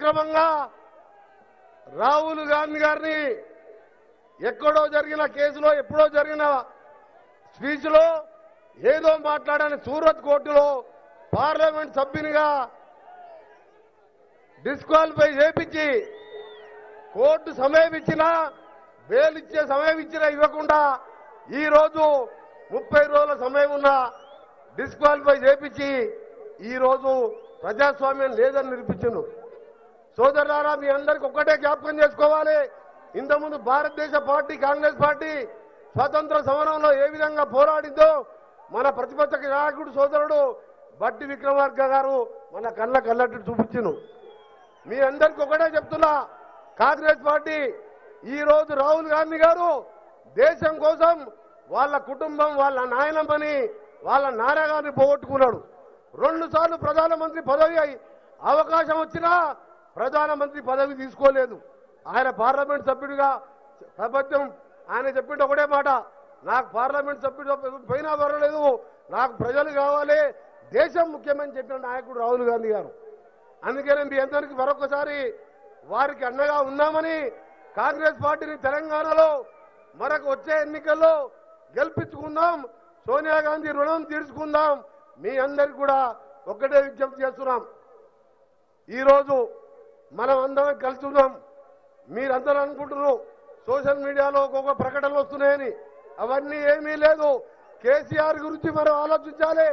అక్రమంగా రాహుల్ గాంధీ గారిని ఎక్కడో జరిగిన కేసులో ఎప్పుడో జరిగిన స్పీచ్ లో ఏదో మాట్లాడని సూరత్ కోర్టులో పార్లమెంట్ సభ్యునిగా డిస్క్వాలిఫై చేపించి కోర్టు సమయం ఇచ్చినా బెయిల్ ఇచ్చే సమయం ఇచ్చినా ఇవ్వకుండా ఈ రోజు ముప్పై రోజుల సమయం ఉన్న డిస్క్వాలిఫై చేపించి ఈ రోజు ప్రజాస్వామ్యం లేదని నిరూపించను సోదరులారా మీ అందరికి ఒక్కటే జ్ఞాపకం చేసుకోవాలి ఇంతకుముందు భారతదేశ పార్టీ కాంగ్రెస్ పార్టీ స్వాతంత్ర సమరంలో ఏ విధంగా పోరాడిందో మన ప్రతిపక్ష నాయకుడు సోదరుడు బట్టి విక్రమార్క గారు మన కళ్ళ కళ్ళట్టు చూపించును మీ అందరికి ఒకటే చెప్తున్నా కాంగ్రెస్ పార్టీ ఈ రోజు రాహుల్ గాంధీ గారు దేశం కోసం వాళ్ళ కుటుంబం వాళ్ళ నాయనమ్మని వాళ్ళ నాన్నగారిని పోగొట్టుకున్నాడు రెండు సార్లు ప్రధానమంత్రి పదవి అయి అవకాశం వచ్చినా ప్రధానమంత్రి పదవి తీసుకోలేదు ఆయన పార్లమెంట్ సభ్యుడిగా ప్రపంచం ఆయన చెప్పిండు ఒకటే మాట నాకు పార్లమెంట్ సభ్యుడు పోయినా పర్వాలేదు నాకు ప్రజలు కావాలి దేశం ముఖ్యమని చెప్పిన నాయకుడు రాహుల్ గాంధీ గారు అందుకనే మీ అందరికీ మరొకసారి వారికి అండగా ఉన్నామని కాంగ్రెస్ పార్టీని తెలంగాణలో మరొక వచ్చే ఎన్నికల్లో గెలిపించుకుందాం సోనియా గాంధీ రుణం తీర్చుకుందాం మీ అందరికి కూడా ఒక్కటే విజ్ఞప్తి చేస్తున్నాం ఈరోజు మనం అందరం కలిసి ఉన్నాం మీరందరూ అనుకుంటున్నారు సోషల్ మీడియాలో ఒక్కొక్క ప్రకటనలు వస్తున్నాయని అవన్నీ ఏమీ లేదు కేసీఆర్ గురించి మనం ఆలోచించాలి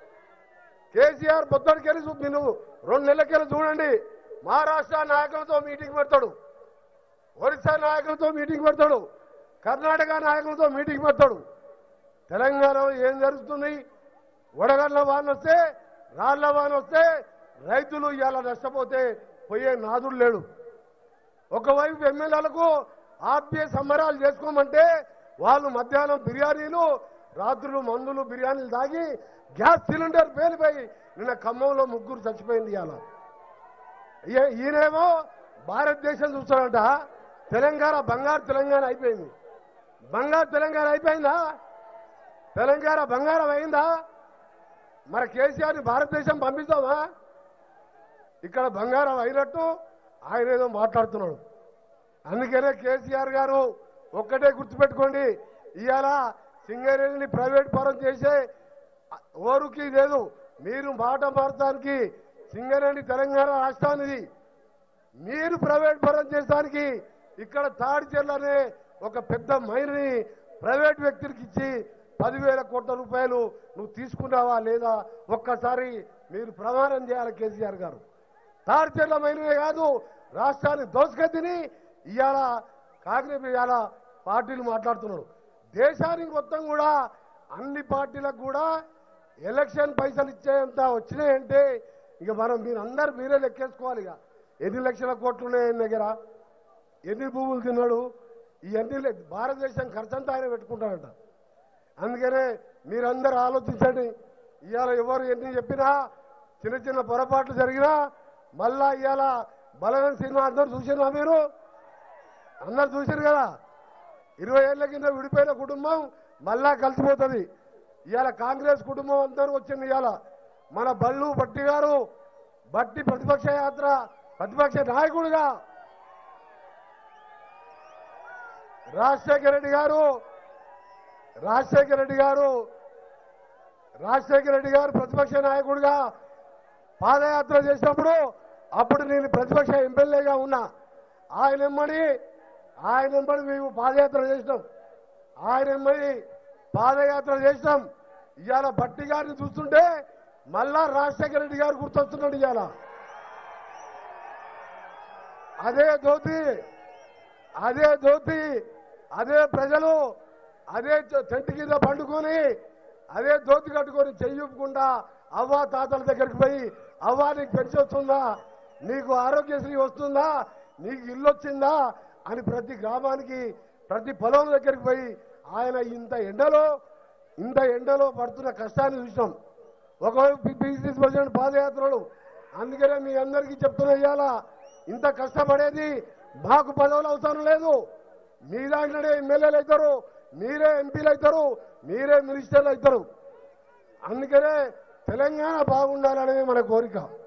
కేసీఆర్ పొద్దుడికెళ్ళి చూ- మీరు రెండు నెలలకెళ్ళి చూడండి మహారాష్ట్ర నాయకులతో మీటింగ్ పెడతాడు ఒరిస్సా నాయకులతో మీటింగ్ పెడతాడు కర్ణాటక నాయకులతో మీటింగ్ పెడతాడు తెలంగాణలో ఏం జరుగుతుంది వడగళ్ళ వాన వస్తే రాళ్ల వాన వస్తే రైతులు ఇవాళ నష్టపోతే పోయే నాదుడు లేడు ఒకవైపు ఎమ్మెల్యేలకు ఆప్య సంబరాలు చేసుకోమంటే వాళ్ళు మధ్యాహ్నం బిర్యానీలు రాత్రులు మందులు బిర్యానీలు తాగి గ్యాస్ సిలిండర్ పేలిపోయి నిన్న ఖమ్మంలో ముగ్గురు చచ్చిపోయింది ఇవాళ ఈ- ఈయనేమో భారతదేశం చూస్తాడంట తెలంగాణ బంగారు తెలంగాణ అయిపోయింది బంగారు తెలంగాణ అయిపోయిందా తెలంగాణ బంగారం అయిందా మరి కేసీఆర్ని భారతదేశం పంపిస్తామా ఇక్కడ బంగారం అయినట్టు ఆయన ఏదో మాట్లాడుతున్నాడు అందుకనే కేసీఆర్ గారు ఒక్కటే గుర్తుపెట్టుకోండి ఇవాళ సింగరేణిని ప్రైవేట్ పరం చేసే ఓరుకి లేదు మీరు మాట మారటానికి సింగరేణి తెలంగాణ రాష్ట్రానిది మీరు ప్రైవేట్ పరం చేసడానికి ఇక్కడ తాడిచెర్ల అనే ఒక పెద్ద మైన్ని ప్రైవేట్ వ్యక్తులకి ఇచ్చి పదివేల కోట్ల రూపాయలు నువ్వు తీసుకున్నావా లేదా ఒక్కసారి మీరు ప్రమాణం చేయాలి కేసీఆర్ గారు తాడిచెర్ల మైనమే కాదు రాష్ట్రాన్ని దోసుకెత్తిని ఇవాళ కాంగ్రెస్ ఇవాళ పార్టీలు మాట్లాడుతున్నారు దేశానికి మొత్తం కూడా అన్ని పార్టీలకు కూడా ఎలక్షన్ పైసలు ఇచ్చేంత వచ్చినాయంటే ఇక మనం మీరు అందరు మీరే లెక్కేసుకోవాలి ఇక ఎన్ని లక్షల కోట్లు ఉన్నాయి ఆయన దగ్గర ఎన్ని భూములు తిన్నాడు ఇవన్నీ లే- భారతదేశం ఖర్చంతా ఆయన పెట్టుకుంటాడంట అందుకనే మీరందరూ ఆలోచించండి ఇవాళ ఎవరు ఎన్ని చెప్పినా చిన్న చిన్న పొరపాట్లు జరిగినా మళ్ళా ఇవాళ బలమైన సినిమా అందరూ చూసినా మీరు అందరు చూసారు కదా ఇరవై ఏళ్ల కింద విడిపోయిన కుటుంబం మళ్ళా కలిసిపోతుంది ఇవాళ కాంగ్రెస్ కుటుంబం అందరూ వచ్చింది ఇవాళ మన బళ్ళు బట్టి గారు బట్టి ప్రతిపక్ష యాత్ర ప్రతిపక్ష నాయకుడిగా రాజశేఖర రెడ్డి గారు రాజశేఖర రెడ్డి గారు రాజశేఖర రెడ్డి గారు ప్రతిపక్ష నాయకుడిగా పాదయాత్ర చేసినప్పుడు అప్పుడు నేను ప్రతిపక్ష ఎమ్మెల్యేగా ఉన్నా ఆయన ఎమ్మడి ఆయన ఎమ్మడి మేము పాదయాత్ర చేసినాం ఆయన ఎమ్మడి పాదయాత్ర చేసినాం ఇవాళ బట్టి గారిని చూస్తుంటే మళ్ళా రాజశేఖర రెడ్డి గారు గుర్తొస్తున్నాడు ఇవాళ అదే ధోతి అదే ధోతి అదే ప్రజలు అదే చె- చెట్టు కింద పండుకొని అదే ధోతి కట్టుకొని చెయ్యకుండా అవ్వ తాతల దగ్గరికి పోయి అవ్వ నీకు పెన్షన్ వస్తుందా నీకు ఆరోగ్యశ్రీ వస్తుందా నీకు ఇల్లు వచ్చిందా అని ప్రతి గ్రామానికి ప్రతి పొలం దగ్గరికి పోయి ఆయన ఇంత ఎండలో ఇంత ఎండలో పడుతున్న కష్టాన్ని చూసినాం ఒకవైపు పిసిసి ప్రెసిడెంట్ పాదయాత్రలు అందుకనే మీ అందరికీ చెప్తున్నా ఇవాళ ఇంత కష్టపడేది మాకు పదవులు అవసరం లేదు మీ దాంట్లోనే ఎమ్మెల్యేలు అవుతారు మీరే ఎంపీలు అవుతారు మీరే మినిస్టర్లు అవుతారు అందుకనే తెలంగాణ బాగుండాలనేది మన కోరిక